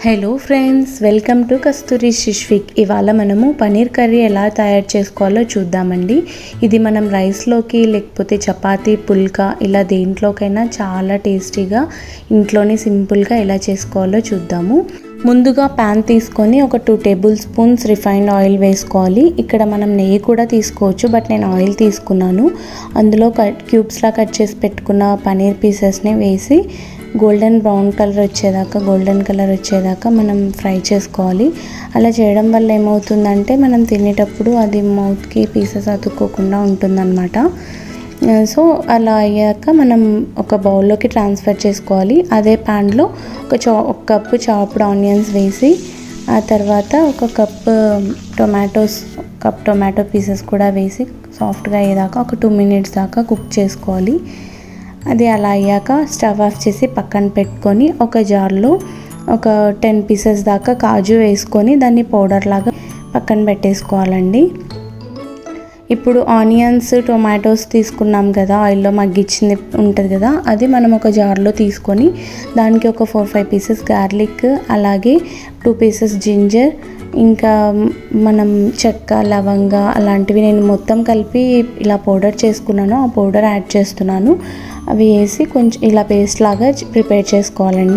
hello friends welcome to Kasturi శిష్విక్ ఇవాళ మనము పనీర్ కర్రీ ఎలా తయారు చేసుకోవాలో చూద్దామండి ఇది మనం రైస్లోకి లేకపోతే చపాతీ పుల్కా ఇలా దేంట్లోకైనా చాలా టేస్టీగా ఇంట్లోనే సింపుల్గా ఎలా చేసుకోవాలో చూద్దాము ముందుగా ప్యాన్ తీసుకొని ఒక two table spoons refined oil వేసుకోవాలి ఇక్కడ మనం నెయ్యి కూడా తీసుకోవచ్చు బట్ నేను ఆయిల్ తీసుకున్నాను అందులో కట్ క్యూబ్స్లా కట్ చేసి పెట్టుకున్న పనీర్ పీసెస్ని వేసి గోల్డెన్ బ్రౌన్ కలర్ వచ్చేదాకా గోల్డెన్ కలర్ వచ్చేదాకా మనం ఫ్రై చేసుకోవాలి అలా చేయడం వల్ల ఏమవుతుందంటే మనం తినేటప్పుడు అది మౌత్కి పీసెస్ అతుక్కోకుండా ఉంటుందన్నమాట సో అలా అయ్యాక మనం ఒక బౌల్లోకి ట్రాన్స్ఫర్ చేసుకోవాలి అదే ప్యాన్లో ఒక చా ఒక కప్పు చాప్డ్ ఆనియన్స్ వేసి ఆ తర్వాత ఒక cup tomatoes cup tomato pieces కూడా వేసి సాఫ్ట్గా అయ్యేదాకా ఒక టూ మినిట్స్ దాకా కుక్ చేసుకోవాలి అది అలా అయ్యాక స్టవ్ ఆఫ్ చేసి పక్కన పెట్టుకొని ఒక జార్లో ఒక టెన్ పీసెస్ దాకా కాజు వేసుకొని దాన్ని పౌడర్ లాగా పక్కన పెట్టేసుకోవాలండి ఇప్పుడు ఆనియన్స్ టొమాటోస్ తీసుకున్నాం కదా ఆయిల్లో మగ్గించింది ఉంటుంది కదా అది మనం ఒక జార్లో తీసుకొని దానికి ఒక ఫోర్ ఫైవ్ పీసెస్ గార్లిక్ అలాగే టూ పీసెస్ జింజర్ ఇంకా మనం చెక్క లవంగ అలాంటివి నేను మొత్తం కలిపి ఇలా పౌడర్ చేసుకున్నాను ఆ పౌడర్ యాడ్ చేస్తున్నాను అవి వేసి కొంచెం ఇలా పేస్ట్ లాగా ప్రిపేర్ చేసుకోవాలండి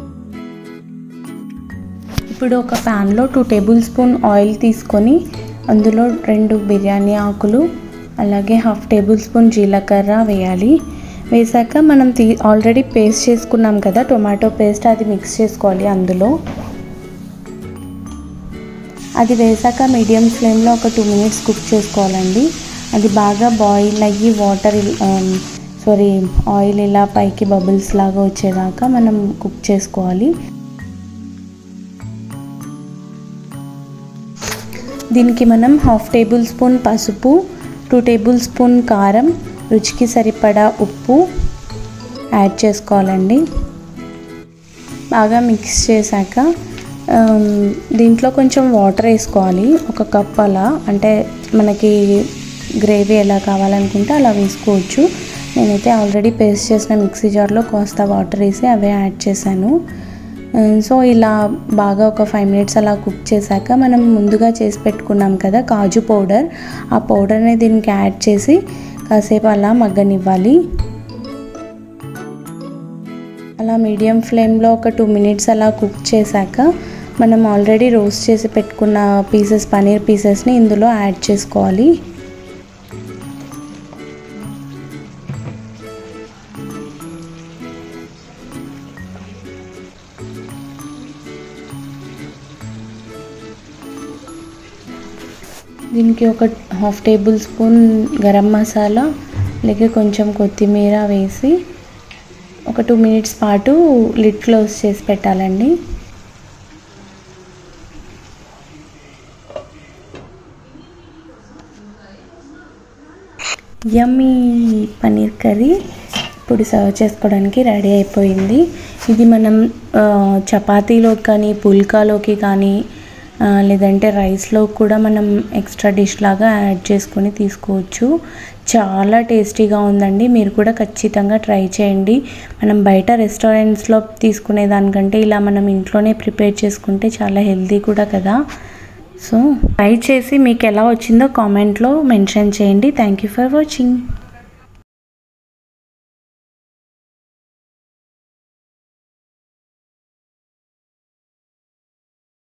ఇప్పుడు ఒక ప్యాన్లో టూ టేబుల్ స్పూన్ ఆయిల్ తీసుకొని అందులో రెండు బిర్యానీ ఆకులు అలాగే హాఫ్ టేబుల్ స్పూన్ జీలకర్ర వేయాలి వేసాక మనం తీ ఆల్రెడీ పేస్ట్ చేసుకున్నాం కదా టొమాటో పేస్ట్ అది మిక్స్ చేసుకోవాలి అందులో అది వేసాక మీడియం ఫ్లేమ్లో ఒక టూ మినిట్స్ కుక్ చేసుకోవాలండి అది బాగా బాయిల్ అయ్యి వాటర్ సారీ ఆయిల్ ఇలా పైకి బబుల్స్ లాగా వచ్చేదాకా మనం కుక్ చేసుకోవాలి దీనికి మనం హాఫ్ టేబుల్ స్పూన్ పసుపు టూ టేబుల్ స్పూన్ కారం రుచికి సరిపడా ఉప్పు యాడ్ చేసుకోవాలండి బాగా మిక్స్ చేశాక దీంట్లో కొంచెం వాటర్ వేసుకోవాలి ఒక కప్ అలా అంటే మనకి గ్రేవీ ఎలా కావాలనుకుంటే అలా వేసుకోవచ్చు నేనైతే ఆల్రెడీ పేస్ట్ చేసిన మిక్సీ జార్లో కాస్త వాటర్ వేసి అవే యాడ్ చేశాను సో ఇలా బాగా ఒక ఫైవ్ మినిట్స్ అలా కుక్ చేశాక మనం ముందుగా చేసి పెట్టుకున్నాం కదా కాజు పౌడర్ ఆ పౌడర్ని దీనికి యాడ్ చేసి కాసేపు అలా మగ్గనివ్వాలి అలా మీడియం ఫ్లేమ్లో ఒక టూ మినిట్స్ అలా కుక్ చేశాక మనం ఆల్రెడీ రోస్ట్ చేసి పెట్టుకున్న పీసెస్ పనీర్ పీసెస్ని ఇందులో యాడ్ చేసుకోవాలి దీనికి ఒక half table spoon garam masala అలాగే కొంచెం కొత్తిమీర వేసి ఒక టూ మినిట్స్ పాటు లిడ్ క్లోజ్ చేసి పెట్టాలండి యమ్మీ పనీర్ కర్రీ ఇప్పుడు సర్వ్ చేసుకోవడానికి రెడీ అయిపోయింది ఇది మనం చపాతీలోకి కానీ పుల్కాలోకి కానీ లేదంటే రైస్లో కూడా మనం ఎక్స్ట్రా డిష్ లాగా యాడ్ చేసుకొని తీసుకోవచ్చు చాలా టేస్టీగా ఉందండి మీరు కూడా ఖచ్చితంగా ట్రై చేయండి మనం బయట రెస్టారెంట్స్లో తీసుకునే దానికంటే ఇలా మనం ఇంట్లోనే ప్రిపేర్ చేసుకుంటే చాలా హెల్తీ కూడా కదా సో ట్రై చేసి మీకు ఎలా వచ్చిందో కామెంట్లో మెన్షన్ చేయండి థ్యాంక్ యూ ఫర్ వాచింగ్